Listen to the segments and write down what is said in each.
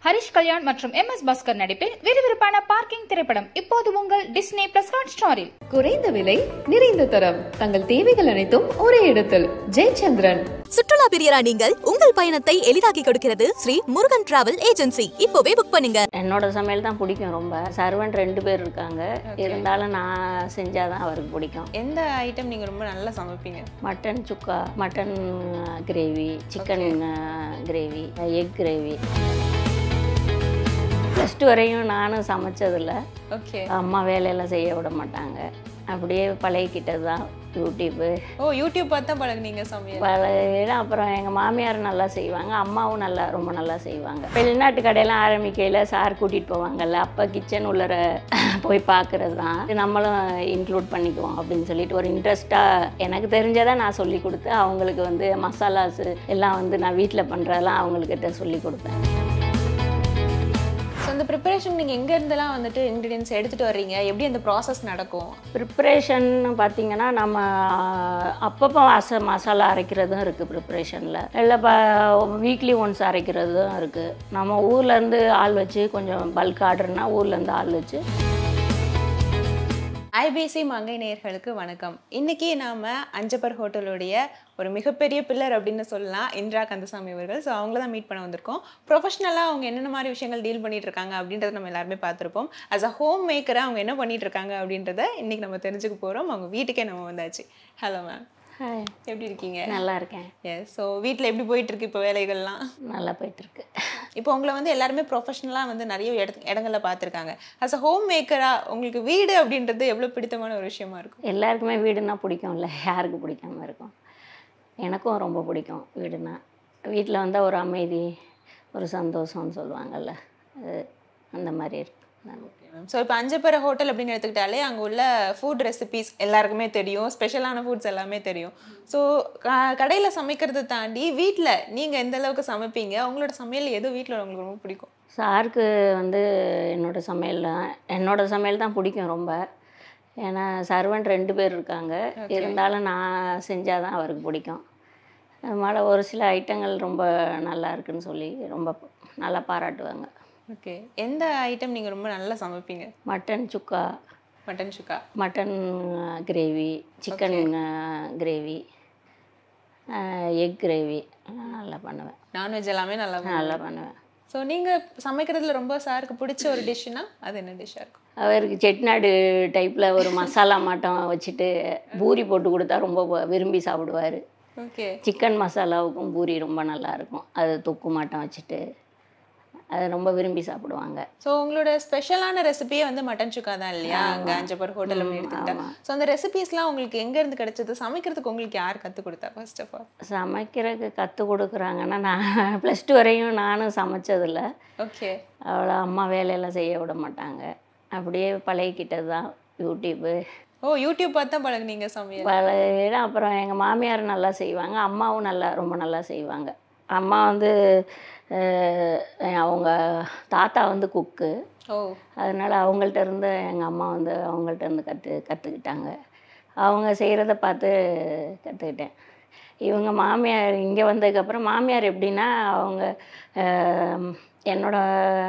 ஹரிஷ் கல்யாண் மற்றும் M S Bhaskar நடிப்பில் விறுவிறுப்பான பார்க்கிங் திரைப்படம் இப்போது உங்கள் டிஸ்னி பிளஸ் ஹாட் ஸ்டாரில் குறைந்த விலை நிறைந்த தரம் தங்கள் தேவைகள் அனைத்தும் ஒரே இடத்தில் ஜெயச்சந்திரன் சுற்றுலா பிரியரா நீங்கள் உங்கள் பயணத்தை எளிதாக்கி கொடுக்கிறது ஸ்ரீ முருகன் டிராவல் ஏஜென்சி இப்போவே புக் பண்ணுங்க என்னோட சமையல் தான் பிடிக்கும் ரொம்ப சர்வெண்ட் ரெண்டு பேர் இருக்காங்க இருந்தாலும் நான் செஞ்சாதான் அவருக்கு பிடிக்கும் எந்த ஐட்டம் நீங்கள் ரொம்ப நல்லா சமைப்பீங்க mutton sukka mutton gravy chicken gravy egg gravy plus two வரையும் நானும் சமைச்சதில்ல ஓகே அம்மா வேலையெல்லாம் செய்ய விட மாட்டாங்க அப்படியே பழகிக்கிட்டது தான் யூடியூப்பு ஓ யூடியூப் பார்த்தா பழகுனீங்க சமையல் பழகிட அப்புறம் எங்கள் மாமியார் நல்லா செய்வாங்க அம்மாவும் நல்லா ரொம்ப நல்லா செய்வாங்க வெளிநாட்டு கடையெல்லாம் ஆரம்பிக்கையில் சார் கூட்டிகிட்டு போவாங்கல்ல அப்போ கிச்சன் உள்ளர போய் பார்க்குறது தான் நம்மளும் இன்க்ளூட் பண்ணிக்குவோம் அப்படின்னு சொல்லிட்டு ஒரு இன்ட்ரெஸ்ட்டாக எனக்கு தெரிஞ்சதை நான் சொல்லி கொடுத்து அவங்களுக்கு வந்து மசாலாஸு எல்லாம் வந்து நான் வீட்டில் பண்ணுறதெல்லாம் அவங்கக்கிட்ட சொல்லி கொடுப்பேன் ஸோ அந்த ப்ரிப்பரேஷன் நீங்கள் எங்க இருந்தெல்லாம் வந்துட்டு இன்க்ரீடியன்ஸ் எடுத்துட்டு வர்றீங்க எப்படி அந்த ப்ராசஸ் நடக்கும் ப்ரிப்ரேஷன் பார்த்தீங்கன்னா நம்ம அப்பப்போ அச மசாலா அரைக்கிறதும் இருக்குது ப்ரிப்ரேஷனில் இல்லை இப்போ வீக்லி ஒன்ஸ் அரைக்கிறதும் இருக்குது நம்ம ஊர்லேருந்து ஆள் வச்சு கொஞ்சம் பல்க் ஆர்டர்னால் ஊர்லேருந்து ஆள் வச்சு ஐபிசி மங்கை நேயர்களுக்கு வணக்கம் இன்னைக்கு நாம அஞ்சப்பர் ஹோட்டலுடைய ஒரு மிகப்பெரிய பில்லர் அப்படின்னு சொல்லலாம் இந்திரா கந்தசாமி அவர்கள் ஸோ அவங்கள தான் மீட் பண்ண வந்திருக்கோம் ப்ரொஃபஷனலாக அவங்க என்னென்ன மாதிரி விஷயங்கள் டீல் பண்ணிட்டு இருக்காங்க அப்படின்றத நம்ம எல்லாருமே பார்த்துருப்போம் அஸ் அ ஹோம் மேக்கராக அவங்க என்ன பண்ணிட்டு இருக்காங்க அப்படின்றத இன்னைக்கு நம்ம தெரிஞ்சுக்க போகிறோம் அவங்க வீட்டுக்கே நம்ம வந்தாச்சு ஹலோ மேம் ஹாய் எப்படி இருக்கீங்க நல்லா இருக்கேன் எஸ் ஸோ வீட்டில் எப்படி போயிட்டு இருக்கு இப்போ வேலைகள்லாம் நல்லா போயிட்டுருக்கு இப்போ உங்களை வந்து எல்லாருமே ப்ரொஃபஷனலாக வந்து நிறைய இட இடங்களில் பார்த்துருக்காங்க அஸ் அ ஹோம் மேக்கராக உங்களுக்கு வீடு அப்படின்றது எவ்வளோ பிடித்தமான ஒரு விஷயமா இருக்கும் எல்லாருக்குமே வீடுனா பிடிக்கும்ல யாருக்கு பிடிக்காம இருக்கும் எனக்கும் ரொம்ப பிடிக்கும் வீடுனா வீட்டில் வந்தால் ஒரு அமைதி ஒரு சந்தோஷம்னு சொல்லுவாங்கல்ல அது அந்த மாதிரி இருக்கு நான் ஸோ இப்போ அஞ்சப்பெற ஹோட்டல் அப்படின்னு எடுத்துக்கிட்டாலே அங்கே உள்ள ஃபுட் ரெசிபிஸ் எல்லாருக்குமே தெரியும் ஸ்பெஷலான ஃபுட்ஸ் எல்லாமே தெரியும் ஸோ கடையில் சமைக்கிறதை தாண்டி வீட்டில் நீங்கள் எந்த அளவுக்கு சமைப்பீங்க உங்களோட சமையல் எது வீட்டில் உங்களுக்கு ரொம்ப பிடிக்கும் சாருக்கு வந்து என்னோட சமையல் தான் என்னோட சமையல் தான் பிடிக்கும் ரொம்ப ஏன்னா சர்வெண்ட் ரெண்டு பேர் இருக்காங்க இருந்தாலும் நான் செஞ்சால் தான் அவருக்கு பிடிக்கும் அதனால் ஒரு சில ஐட்டங்கள் ரொம்ப நல்லா இருக்குன்னு சொல்லி ரொம்ப நல்லா பாராட்டுவாங்க ஓகே எந்த ஐட்டம் நீங்கள் ரொம்ப நல்லா சமைப்பீங்க mutton sukka mutton sukka mutton gravy chicken gravy egg gravy நல்லா பண்ணுவேன் நான்வெஜ் எல்லாமே நல்லா நல்லா பண்ணுவேன் ஸோ நீங்கள் சமைக்கிறதுல ரொம்ப சாருக்கு பிடிச்ச ஒரு டிஷ்ஷுனா அது என்ன டிஷ்ஷாக இருக்கும் அவருக்கு செட்டிநாடு டைப்பில் ஒரு மசாலா மாட்டம் வச்சுட்டு பூரி போட்டு கொடுத்தா ரொம்ப வ- விரும்பி சாப்பிடுவார் ஓகே சிக்கன் மசாலாவுக்கும் பூரி ரொம்ப நல்லா இருக்கும் அது தொக்கு மாட்டம் வச்சுட்டு அதை ரொம்ப விரும்பி சாப்பிடுவாங்க ஸோ உங்களோட ஸ்பெஷலான ரெசிபியே வந்து மட்டன் சுக்கா தான் இல்லையா அங்கே அஞ்சப்பர் ஹோட்டல் அப்படின்னு எடுத்துக்கிட்டா ஆமா. ஸோ அந்த ரெசிபிஸ்லாம் உங்களுக்கு எங்கேருந்து கிடைச்சது சமைக்கிறதுக்கு உங்களுக்கு யார் கற்றுக் கொடுத்தா ஃபர்ஸ்ட் ஆஃப் ஆல் சமைக்கிறதுக்கு கற்றுக் கொடுக்குறாங்கன்னா நான் ப்ளஸ் டூ வரையும் நானும் சமைச்சதில்ல ஓகே அவ்வளோ அம்மா வேலையெல்லாம் செய்ய விட மாட்டாங்க அப்படியே பழகிக்கிட்டது தான் யூடியூப்பு ஓ யூடியூப் பார்த்து தான் பழகுனீங்க சமையல் பழகிட அப்புறம் எங்கள் மாமியார் நல்லா செய்வாங்க அம்மாவும் நல்லா ரொம்ப நல்லா செய்வாங்க அம்மா வந்து அஹ், அவங்க தாத்தா வந்து குக்கு ஓ அதனால் அவங்கள்ட்ட இருந்து எங்கள் அம்மா வந்து அவங்கள்ட்ட இருந்து கற்று கற்றுக்கிட்டாங்க அவங்க செய்கிறத பார்த்து கற்றுக்கிட்டேன் இவங்க மாமியார் இங்கே வந்ததுக்கப்புறம் மாமியார் எப்படின்னா அவங்க அஹ், என்னோட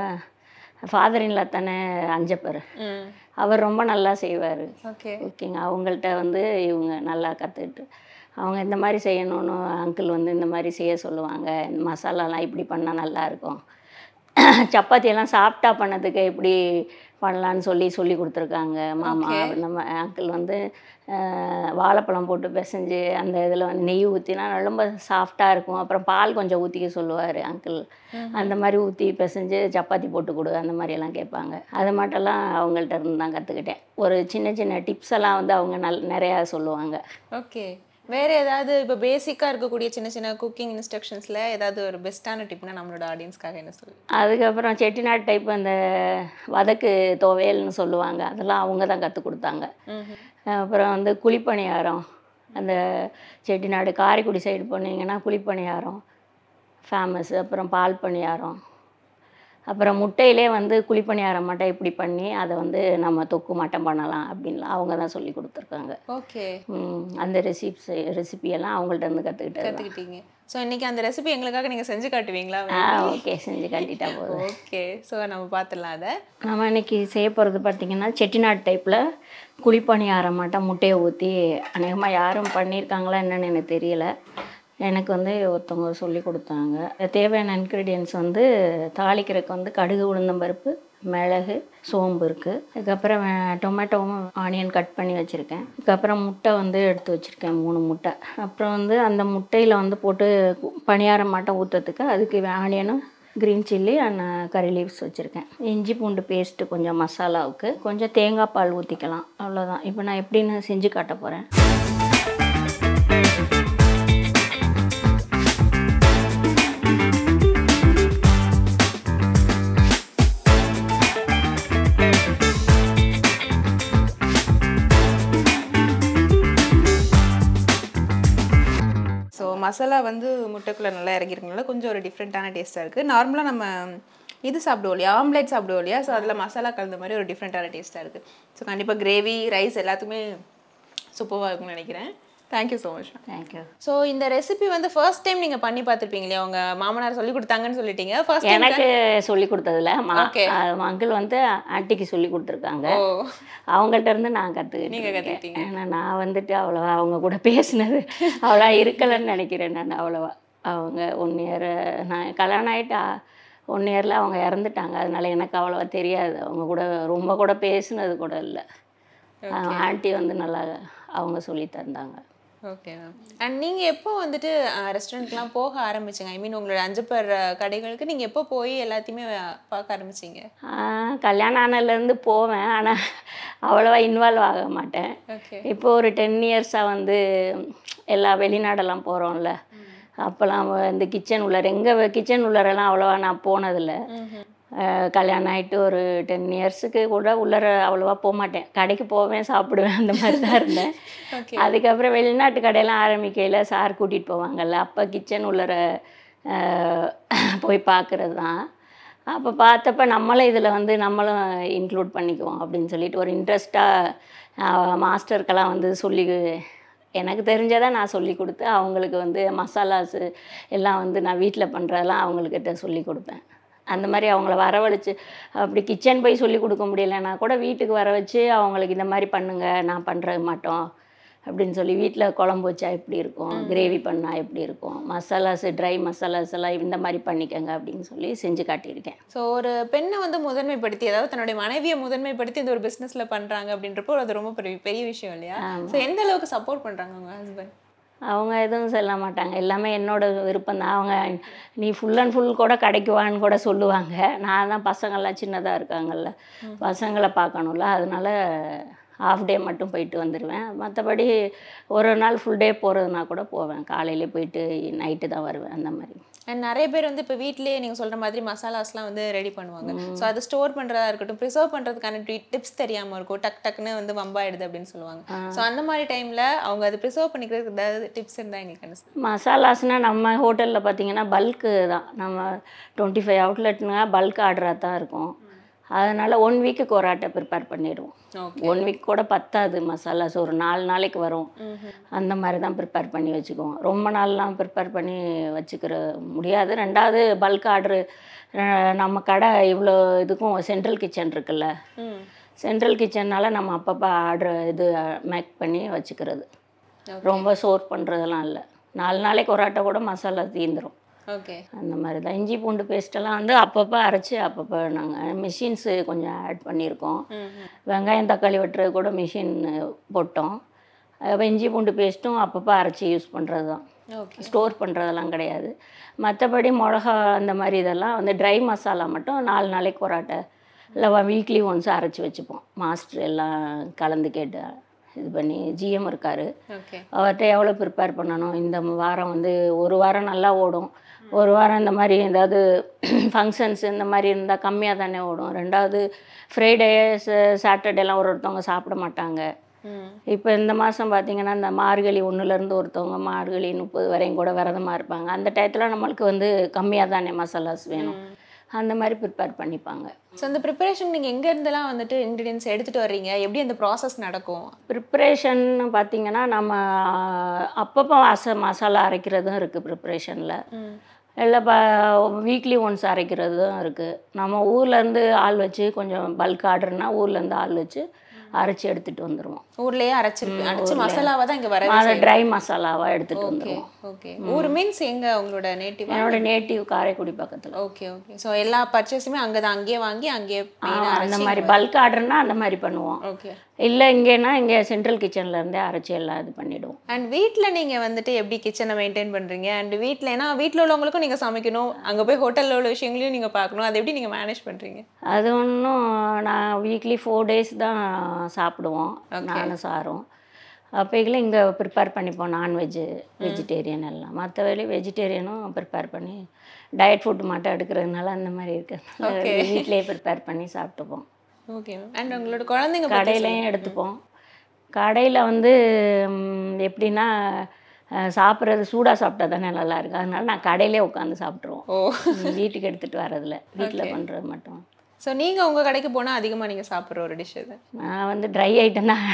ஃபாதரின்ல தானே அஞ்சப்பர் ம் அவர் ரொம்ப நல்லா செய்வார் ஓகே குக்கிங் அவங்கள்ட்ட வந்து இவங்க நல்லா கற்றுக்கிட்டு அவங்க இந்த மாதிரி செய்யணும்னு அங்கிள் வந்து இந்த மாதிரி செய்ய சொல்லுவாங்க இந்த மசாலாலாம் இப்படி பண்ணால் நல்லாயிருக்கும் சப்பாத்தியெல்லாம் சாப்பிட்டா பண்ணதுக்கு எப்படி பண்ணலான்னு சொல்லி சொல்லி கொடுத்துருக்காங்க மாமா Okay. நம்ம அங்கிள் வந்து அஹ், வாழைப்பழம் போட்டு பிசைஞ்சு அந்த இதில் வந்து நெய் ஊற்றினா ரொம்ப சாஃப்டாக இருக்கும் அப்புறம் பால் கொஞ்சம் ஊற்றிக்க சொல்லுவார் அங்கிள் அந்த மாதிரி ஊற்றி பிசைஞ்சு சப்பாத்தி போட்டு கொடு அந்த மாதிரி எல்லாம் கேட்பாங்க அது மட்டும்லாம் அவங்கள்ட்ட இருந்து தான் கற்றுக்கிட்டேன் ஒரு சின்ன சின்ன டிப்ஸ் எல்லாம் வந்து அவங்க நல் நிறையா சொல்லுவாங்க ஓகே வேற ஏதாவது இப்போ பேசிக்காக இருக்கக்கூடிய சின்ன சின்ன குக்கிங் இன்ஸ்ட்ரக்ஷன்ஸில் ஏதாவது ஒரு பெஸ்ட்டான டிப்னா நம்மளோட ஆடியன்ஸ்க்காக என்ன சொல்லு அதுக்கப்புறம் செட்டிநாடு டைப் அந்த வதக்கு துவையல்னு சொல்லுவாங்க அதெல்லாம் அவங்க தான் கற்றுக் கொடுத்தாங்க அப்புறம் வந்து குழிப்பணியாரம் அந்த செட்டிநாடு காரைக்குடி சைடு போனீங்கன்னா குழிப்பணியாரம் ஃபேமஸ் அப்புறம் பால் பணியாரம் அப்புறம் முட்டையிலே வந்து குழிப்பணியாரம் மட்டும் இப்படி பண்ணி அதை வந்து நம்ம தொக்கு மட்டம் பண்ணலாம் அப்படின்லாம் அவங்க தான் சொல்லி கொடுத்துருக்காங்க ஓகே ம், அந்த ரெசிப்ஸ் ரெசிபியெல்லாம் அவங்கள்ட்ட இருந்து கற்றுக்கிட்டது கற்றுக்கிட்டீங்க ஸோ இன்னைக்கு அந்த ரெசிபி எங்களுக்காக நீங்கள் செஞ்சு காட்டுவீங்களா ஆ ஓகே செஞ்சு கட்டிட்டா போதும் ஓகே ஸோ நம்ம பார்த்துடலாம் அதை நம்ம இன்னைக்கு செய்ய போகிறது பார்த்திங்கன்னா செட்டிநாடு டைப்பில் குழிப்பணியாரம் மட்டும் முட்டையை ஊற்றி அநேகமாக யாரும் பண்ணியிருக்காங்களா என்னன்னு எனக்கு தெரியல எனக்கு வந்து ஒருத்தவங்க சொல்லி கொடுத்தாங்க தேவையான இன்க்ரீடியன்ஸ் வந்து தாளிக்கிறதுக்கு வந்து கடுகு உளுந்தம்பருப்பு மிளகு சோம்பு இருக்குது அதுக்கப்புறம் வே- டொமேட்டோவும் ஆனியன் கட் பண்ணி வச்சுருக்கேன் அதுக்கப்புறம் முட்டை வந்து எடுத்து வச்சுருக்கேன் மூணு முட்டை அப்புறம் வந்து அந்த முட்டையில் வந்து போட்டு கு- பணியாரம் மாட்டம் ஊற்றுறதுக்கு அதுக்கு ஆனியனும் green chilli and curry leaves வச்சுருக்கேன் இஞ்சி பூண்டு பேஸ்ட்டு கொஞ்சம் மசாலாவுக்கு கொஞ்சம் தேங்காய் பால் ஊற்றிக்கலாம் அவ்வளோதான் இப்போ நான் எப்படின்னு செஞ்சு காட்ட போகிறேன் ஸோ மசாலா வந்து முட்டைக்குள்ளே நல்லா இறங்கிருக்கனால கொஞ்சம் ஒரு டிஃப்ரெண்ட்டான டேஸ்ட்டாக இருக்குது நார்மலாக நம்ம இது சாப்பிடுவோம் இல்லையா ஆம்லேட் சாப்பிடுவோம் இல்லையா ஸோ அதில் மசாலா கலந்த மாதிரி ஒரு டிஃப்ரெண்ட்டான டேஸ்ட்டாக இருக்குது ஸோ கண்டிப்பாக கிரேவி ரைஸ் எல்லாத்துக்குமே சூப்பராக இருக்கும்னு நினைக்கிறேன் thank you so much thank you so இந்த ரெசிபி வந்து ஃபர்ஸ்ட் டைம் நீங்கள் பண்ணி பார்த்துருப்பீங்க இல்லையா உங்க மாமனார் சொல்லி கொடுத்தாங்கன்னு சொல்லிட்டீங்க ஃபர்ஸ்ட் டைம் எனக்கு சொல்லி கொடுத்ததில்ல Okay. அங்கிள் வந்து ஆன்ட்டிக்கு சொல்லி கொடுத்துருக்காங்க ஓ அவங்கள்ட்ட இருந்து நான் நீங்க கற்றுக்கிட்டேன் கத்துக்கிட்டீங்க. ஏன்னா நான் வந்துட்டு அவ்வளோவா அவங்க கூட பேசினது அவ்வளோவா இருக்கலைன்னு நினைக்கிறேன் நான் அவ்வளோவா அவங்க ஒன் இயர் நான் கல்யாணம் ஆகிட்டா ஒன் இயரில் அவங்க இறந்துட்டாங்க அதனால எனக்கு அவ்வளோவா தெரியாது அவங்க கூட ரொம்ப கூட பேசினது கூட இல்லை ஆன்ட்டி வந்து நல்லா அவங்க சொல்லி தந்தாங்க ஓகே மேம் அண்ட் நீங்கள் எப்போ வந்துட்டு ரெஸ்டாரண்ட்லாம் போக ஆரம்பிச்சீங்க ஐ மீன் உங்களோட அஞ்சப்பர் அஹ், கடைகளுக்கு நீங்கள் எப்போ போய் எல்லாத்தையுமே அஹ், பார்க்க ஆரம்பிச்சீங்க ஆஹ் கல்யாணம் ஆனதுலேருந்து போவேன் ஆனால் அவ்வளோவா இன்வால்வ் ஆக மாட்டேன் ஓகே இப்போ ஒரு டென் இயர்ஸாக வந்து எல்லா வெளிநாடெல்லாம் போகிறோம்ல அப்போல்லாம் இந்த கிச்சன் உள்ளார எங்கள் கிச்சன் உள்ளாரெல்லாம் அவ்வளோவா நான் போனதில்ல அஹ் கல்யாணம் ஆகிட்டு ஒரு டென் இயர்ஸுக்கு கூட உள்ளார அவ்வளோவா போக மாட்டேன் கடைக்கு போவேன் சாப்பிடுவேன் அந்த மாதிரி தான் இருந்தேன் ஓகே அதுக்கப்புறம் வெளிநாட்டு கடையெல்லாம் ஆரம்பிக்கையில் சார் கூட்டிகிட்டு போவாங்கல்ல அப்போ கிச்சன் உள்ளார அஹ், போய் பார்க்குறது தான் அப்போ பார்த்தப்ப நம்மளும் இதில் வந்து நம்மளும் இன்க்ளூட் பண்ணிக்குவோம் அப்படின்னு சொல்லிட்டு ஒரு இன்ட்ரெஸ்ட்டாக மாஸ்டருக்கெல்லாம் வந்து சொல்லி எனக்கு தெரிஞ்சதை நான் சொல்லி கொடுத்து அவங்களுக்கு வந்து மசாலாஸு எல்லாம் வந்து நான் வீட்டில் பண்ணுறதெல்லாம் அவங்கக்கிட்ட சொல்லி கொடுப்பேன் அந்த மாதிரி அவங்கள வரவழைச்சு அப்படி கிச்சன் போய் சொல்லி கொடுக்க முடியலன்னா கூட வீட்டுக்கு வர வச்சு அவங்களுக்கு இந்த மாதிரி பண்ணுங்க நான் பண்ணுற மாட்டோம் அப்படின்னு சொல்லி வீட்டில் குழம்பு வச்சா எப்படி இருக்கும் கிரேவி பண்ணால் எப்படி இருக்கும் மசாலாஸ் ட்ரை மசாலாஸ் எல்லாம் இந்த மாதிரி பண்ணிக்கங்க அப்படின்னு சொல்லி செஞ்சு காட்டியிருக்கேன் ஸோ ஒரு பெண்ணை வந்து முதன்மைப்படுத்தி அதாவது தன்னுடைய மனைவியை முதன்மைப்படுத்தி இந்த ஒரு பிஸ்னஸ்ல பண்றாங்க அப்படின்றப்போ அது ரொம்ப பெரிய பெரிய விஷயம் இல்லையா ஸோ எந்த அளவுக்கு சப்போர்ட் பண்றாங்க உங்க ஹஸ்பண்ட் அவங்க எதுவும் சொல்ல மாட்டாங்க எல்லாமே என்னோட விருப்பம் தான் அவங்க நீ ஃபுல் அண்ட் ஃபுல் கூட கடைக்கு வான்னு கூட சொல்லுவாங்க நான் தான் பசங்கள்லாம் சின்னதாக இருக்காங்கல்ல பசங்களை பார்க்கணும்ல அதனால ஆஃப் டே மட்டும் போயிட்டு வந்துடுவேன் மற்றபடி ஒரு நாள் ஃபுல் டே போகிறதுனா கூட போவேன் காலையிலே போயிட்டு நைட்டு தான் வருவேன் அந்த மாதிரி அண்ட் நிறைய பேர் வந்து இப்போ வீட்லயே நீங்க சொல்ற மாதிரி மசாலாஸ்லாம் வந்து ரெடி பண்ணுவாங்க ஸோ அது ஸ்டோர் பண்றதா இருக்கட்டும் ப்ரிசர்வ் பண்றதுக்கான டிப்ஸ் தெரியாம இருக்கும் டக் டக்குன்னு வந்து வம்பாயிடுது அப்படின்னு சொல்லுவாங்க ஸோ அந்த மாதிரி டைம்ல அவங்க அது ப்ரிசர்வ் பண்ணிக்கிறதுக்கு ஏதாவது டிப்ஸ் இருந்தா எங்களுக்கு அனுசு மசாலாஸ்னால் நம்ம ஹோட்டலில் பார்த்தீங்கன்னா பல்க்கு தான் நம்ம டுவெண்ட்டி ஃபைவ் அவுட்லெட்னா பல்க் ஆர்டராக தான் இருக்கும் அதனால் ஒன் வீக்குக்கு ஒரு ஆட்டை ப்ரிப்பேர் பண்ணிடுவோம் ஓகே ஒன் வீக் கூட பத்தாது மசாலாஸ் ஒரு நாலு நாளைக்கு வரும் அந்த மாதிரி தான் ப்ரிப்பேர் பண்ணி வச்சுக்குவோம் ரொம்ப நாள்லாம் ப்ரிப்பேர் பண்ணி வச்சுக்கிற முடியாது ரெண்டாவது பல்க் ஆர்டரு நம்ம கடை இவ்வளோ இதுக்கும் சென்ட்ரல் கிச்சன் இருக்குல்ல ம் சென்ட்ரல் கிச்சன்னால நம்ம அப்பப்போ ஆர்டர் இது மேக் பண்ணி வச்சுக்கிறது ரொம்ப சோர் பண்ணுறதெல்லாம் இல்லை நாலு நாளைக்கு ஒரு ஆட்டை கூட மசாலா தீந்துரும் ஓகே அந்த மாதிரி தான் இஞ்சி பூண்டு பேஸ்ட்டெல்லாம் வந்து அப்பப்போ அரைச்சி அப்பப்போ நாங்கள் மிஷின்ஸு கொஞ்சம் ஆட் பண்ணியிருக்கோம் வெங்காயம் தக்காளி வெட்டுறது கூட மிஷின் போட்டோம் அப்போ இஞ்சி பூண்டு பேஸ்ட்டும் அப்பப்போ அரைச்சி யூஸ் பண்ணுறது தான் ஓகே ஸ்டோர் பண்ணுறதெல்லாம் கிடையாது மற்றபடி மிளகா அந்த மாதிரி இதெல்லாம் வந்து ட்ரை மசாலா மட்டும் நாலு நாளைக்கு ஒரு ஆட்டை இல்லை வீக்லி ஒன்ஸ் அரைச்சி வச்சுப்போம் மாஸ்டர் எல்லாம் கலந்து கேட்டு இது பண்ணி ஜிஎம் இருக்கார் ஓகே அவர்கிட்ட எவ்வளோ ப்ரிப்பேர் பண்ணணும் இந்த வாரம் வந்து ஒரு வாரம் நல்லா ஓடும் ஒரு வாரம் இந்த மாதிரி ஏதாவது ஃபங்க்ஷன்ஸ் இந்த மாதிரி இருந்தால் கம்மியாக தானே ஓடும் ரெண்டாவது ஃப்ரைடே சாட்டர்டேலாம் ஒரு ஒருத்தவங்க சாப்பிட மாட்டாங்க ம் இப்போ இந்த மாதம் பார்த்தீங்கன்னா இந்த மார்கழி ஒன்றுலேருந்து ஒருத்தவங்க மார்கழி முப்பது வரையும் கூட விரதமாக இருப்பாங்க அந்த டயத்தில் நம்மளுக்கு வந்து கம்மியாக தானே மசாலாஸ் வேணும் அந்த மாதிரி ப்ரிப்பேர் பண்ணிப்பாங்க ஸோ அந்த ப்ரிப்பரேஷன் நீங்கள் எங்க இருந்தெல்லாம் வந்துட்டு இன்க்ரீடியன்ஸ் எடுத்துட்டு வர்றீங்க எப்படி அந்த ப்ராசஸ் நடக்கும் ப்ரிப்ரேஷன் பார்த்தீங்கன்னா நம்ம அப்பப்போ அச மசாலா அரைக்கிறதும் இருக்குது ப்ரிப்ரேஷனில் இல்லை ப வீக்லி ஒன்ஸ் அரைக்கிறதும் இருக்குது நம்ம ஊர்லேருந்து ஆள் வச்சு கொஞ்சம் பல்க் ஆர்டர்னா ஊர்லேருந்து ஆள் வச்சு அரைச்சி எடுத்துகிட்டு வந்துடுவோம் ஊர்லயே அரைச்சிருக்கு அரைச்சு மசாலாவை தான் இங்க வர அதை ட்ரை மசாலாவாக எடுத்துகிட்டு ஓகே வந்துடுவோம் ஓகே ஊர் மீன்ஸ் எங்க உங்களோட நேட்டிவ் என்னோட நேட்டிவ் காரைக்குடி பக்கத்தில் ஓகே ஓகே ஸோ எல்லா பர்ச்சேஸுமே அங்கே தான் அங்கேயே வாங்கி அங்கேயே அந்த மாதிரி பல்க் ஆர்டர்னா அந்த மாதிரி பண்ணுவோம் ஓகே இல்லை இங்கேனா இங்கே சென்ட்ரல் கிச்சன்ல இருந்தே அரைச்சி எல்லாம் இது பண்ணிவிடுவோம் அண்ட் வீட்டில் நீங்கள் வந்துட்டு எப்படி கிச்சனை மெயின்டைன் பண்ணுறீங்க அண்ட் வீட்டில் ஏன்னா வீட்டில் உள்ளவங்களுக்கும் நீங்கள் சமைக்கணும் அங்கே போய் ஹோட்டலில் உள்ள விஷயங்களையும் நீங்கள் பார்க்கணும் அதை எப்படி நீங்கள் மேனேஜ் பண்ணுறீங்க அது ஒன்றும் நான் வீக்லி ஃபோர் டேஸ் தான் சாப்பிடுவோம் நானும் சாரும் அப்போக்கில் இங்கே ப்ரிப்பேர் பண்ணிப்போம் நான்வெஜ்ஜு வெஜிடேரியன் எல்லாம் மற்றபடி வெஜிடேரியனும் ப்ரிப்பேர் பண்ணி டயட் ஃபுட் மட்டும் எடுக்கிறதுனால அந்த மாதிரி இருக்கிறதுனால வீட்டிலேயே ப்ரிப்பேர் பண்ணி சாப்பிட்டுப்போம் ஓகே அண்ட் உங்களோட குழந்தைங்க பத்தி கடையிலையும் எடுத்துப்போம் கடையில் வந்து ம், எப்படின்னா அஹ், சாப்பிட்றது சூடாக சாப்பிட்டா தானே நல்லா இருக்கு அதனால நான் கடையிலே உட்காந்து சாப்பிட்ருவோம் ஓ ம், வீட்டுக்கு எடுத்துகிட்டு வரதில்ல வீட்டில் பண்ணுறது மட்டும் ஸோ நீங்கள் உங்கள் கடைக்கு போனால் அதிகமாக நீங்கள் சாப்பிட்ற ஒரு டிஷ் இது நான் வந்து ட்ரை ஐட்டம் தான்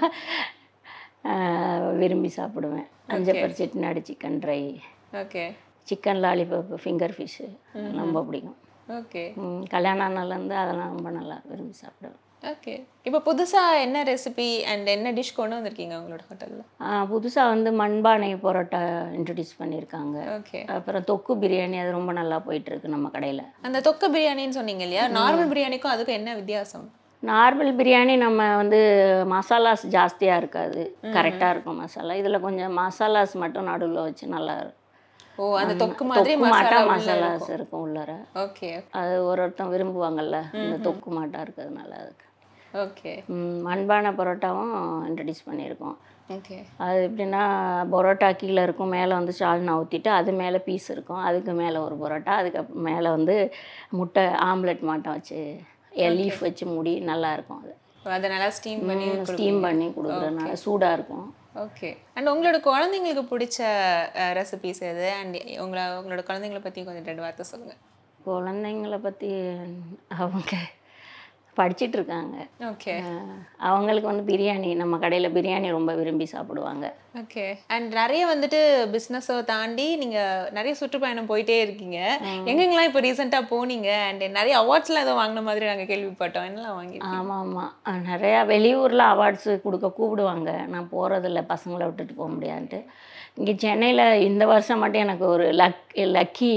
அதிகமாக விரும்பி சாப்பிடுவேன் Anjappar Chettinad chicken dry okay chicken lollipop finger fish ரொம்ப பிடிக்கும் ஓகே ம், கல்யாண ஆனாலேருந்து அதெல்லாம் ரொம்ப நல்லா விரும்பி சாப்பிடுவேன் ஓகே இப்போ புதுசாக என்ன ரெசிபி அண்ட் என்ன டிஷ் கொண்டு வந்திருக்கீங்க உங்களோட ஹோட்டலில் புதுசாக வந்து மண்பானை பரோட்டா இன்ட்ரடியூஸ் பண்ணியிருக்காங்க ஓகே அப்புறம் தொக்கு பிரியாணி அது ரொம்ப நல்லா போயிட்டுருக்கு நம்ம கடையில் அந்த தொக்க பிரியாணின்னு சொன்னீங்க இல்லையா நார்மல் பிரியாணிக்கும் அதுக்கும் என்ன வித்தியாசம் நார்மல் பிரியாணி நம்ம வந்து மசாலாஸ் ஜாஸ்தியாக இருக்காது கரெக்டாக இருக்கும் மசாலா இதில் கொஞ்சம் மசாலாஸ் மட்டும் நடுவில் வச்சு நல்லா இருக்கும் ஓ அந்த தொக்கு மாதிரி தொக்கு மாட்டா மசாலா மசாலாஸ் இருக்கும் உள்ளார ஓகே அது ஒரு ஒருத்தன் விரும்புவாங்கல்ல இந்த தொக்கு மாட்டா இருக்கிறதுனால அதுக்கு ஓகே ம், மண்பானை பரோட்டாவும் இன்ட்ரடியூஸ் பண்ணியிருக்கோம் ஓகே அது எப்படின்னா பரோட்டா கீழே இருக்கும் மேலே வந்து சால்னா ஊற்றிட்டு அது மேலே பீஸ் இருக்கும் அதுக்கு மேலே ஒரு பரோட்டா அதுக்கு மேலே வந்து முட்டை ஆம்லெட் மாட்டம் வச்சு லீஃப் வச்சு மூடி நல்லா இருக்கும் அது அதை நல்லா ஸ்டீம் பண்ணி ஸ்டீம் பண்ணி கொடுக்குறதுனால சூடாக இருக்கும் ஓகே அண்ட் உங்களோட குழந்தைங்களுக்கு பிடிச்ச ரெசிபிஸ் எது அண்ட் உங்களை உங்களோட குழந்தைங்கள பற்றி கொஞ்சம் ரெண்டு வார்த்தை சொல்லுங்கள் குழந்தைங்கள பற்றி அவங்க படிச்சிட்டு இருக்காங்க ஓகே அஹ் அவங்களுக்கு வந்து பிரியாணி நம்ம கடையில் பிரியாணி ரொம்ப விரும்பி சாப்பிடுவாங்க ஓகே அண்ட் நிறைய வந்துட்டு பிஸ்னஸை தாண்டி நீங்கள் நிறைய சுற்றுப்பயணம் போயிட்டே இருக்கீங்க எங்கெங்கெல்லாம் இப்போ ரீசெண்டாக போனீங்க அண்ட் நிறைய அவார்ட்ஸ்லாம் ஏதோ வாங்கின மாதிரி நாங்கள் கேள்விப்பட்டோம் என்னலாம் வாங்கி ஆமாம் ஆமாம் நிறையா வெளியூரில் அவார்ட்ஸ் கொடுக்க கூப்பிடுவாங்க நான் போகிறதில்ல பசங்களை விட்டுட்டு போக முடியாதுன்ட்டு இங்கே சென்னையில் இந்த வருஷம் மட்டும் எனக்கு ஒரு லக் லக்கி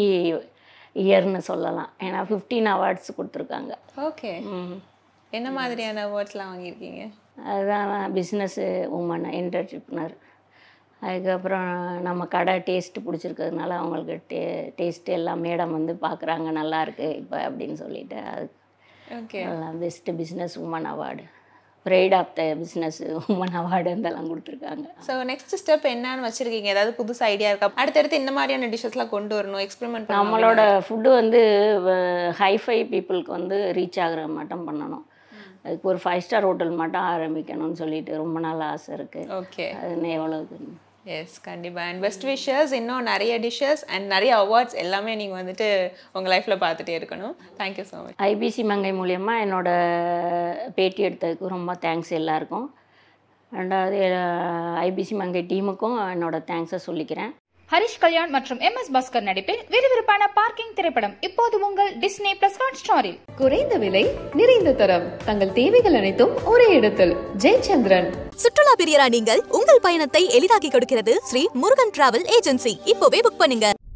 இயர்னு சொல்லலாம் ஏன்னா ஃபிஃப்டீன் அவார்ட்ஸ் கொடுத்துருக்காங்க ஓகே ம். என்ன மாதிரியான அவார்ட்ஸ்லாம் வாங்கியிருக்கீங்க அதுதான் பிஸ்னஸ்ஸு உமன் என்டர்பிரினர் அதுக்கப்புறம் நம்ம கடை டேஸ்ட்டு பிடிச்சிருக்கிறதுனால அவங்களுக்கு டே டேஸ்ட்டு எல்லாம் மேடம் வந்து பார்க்குறாங்க நல்லா இருக்கு இப்போ அப்படின்னு சொல்லிட்டு அது okay best business woman award pride of the business woman award இதெல்லாம் கொடுத்துருக்காங்க ஸோ நெக்ஸ்ட் ஸ்டெப் என்னன்னு வச்சிருக்கீங்க ஏதாவது புதுசு ஐடியா இருக்கா அடுத்தடுத்து இந்த மாதிரியான டிஷ்ஷஸ்லாம் கொண்டு வரணும் எக்ஸ்பெரிமெண்ட் பண்ணணும் நம்மளோட ஃபுட்டு வந்து ஹைஃபை பீப்புளுக்கு வந்து ரீச் ஆகுற மட்டும் பண்ணணும் அதுக்கு ஒரு ஃபைவ் ஸ்டார் ஹோட்டல் மட்டும் ஆரம்பிக்கணும்னு சொல்லிட்டு ரொம்ப நாள் ஆசை இருக்குது ஓகே அது எவ்வளோக்கு எஸ் கண்டிப்பாக அண்ட் பெஸ்ட் விஷஸ் இன்னும் நிறைய டிஷ்ஷஸ் அண்ட் நிறைய அவார்ட்ஸ் எல்லாமே நீங்கள் வந்துட்டு உங்கள் லைஃப்பில் பார்த்துட்டே இருக்கணும் தேங்க்யூ ஸோ மச் ஐபிசி மங்கை மூலயமா என்னோட பேட்டி எடுத்ததுக்கு ரொம்ப தேங்க்ஸ் எல்லாருக்கும் ரெண்டாவது ஐபிசி மங்கை டீமுக்கும் என்னோட தேங்க்ஸை சொல்லிக்கிறேன் ஹரிஷ் கல்யாண் மற்றும் எம் எஸ் பாஸ்கர் நடிப்பில் விறுவிறுப்பான பார்க்கிங் திரைப்படம் இப்போது உங்கள் டிஸ்னி பிளஸ் ஹாட் ஸ்டாரில் குறைந்த விலை நிறைந்த தரம் தங்கள் தேவைகள் அனைத்தும் ஒரே இடத்தில் ஜெயச்சந்திரன் சுற்றுலா பிரியரா நீங்கள் உங்கள் பயணத்தை எளிதாக்கி கொடுக்கிறது ஸ்ரீ முருகன் டிராவல் ஏஜென்சி இப்போவே புக் பண்ணுங்க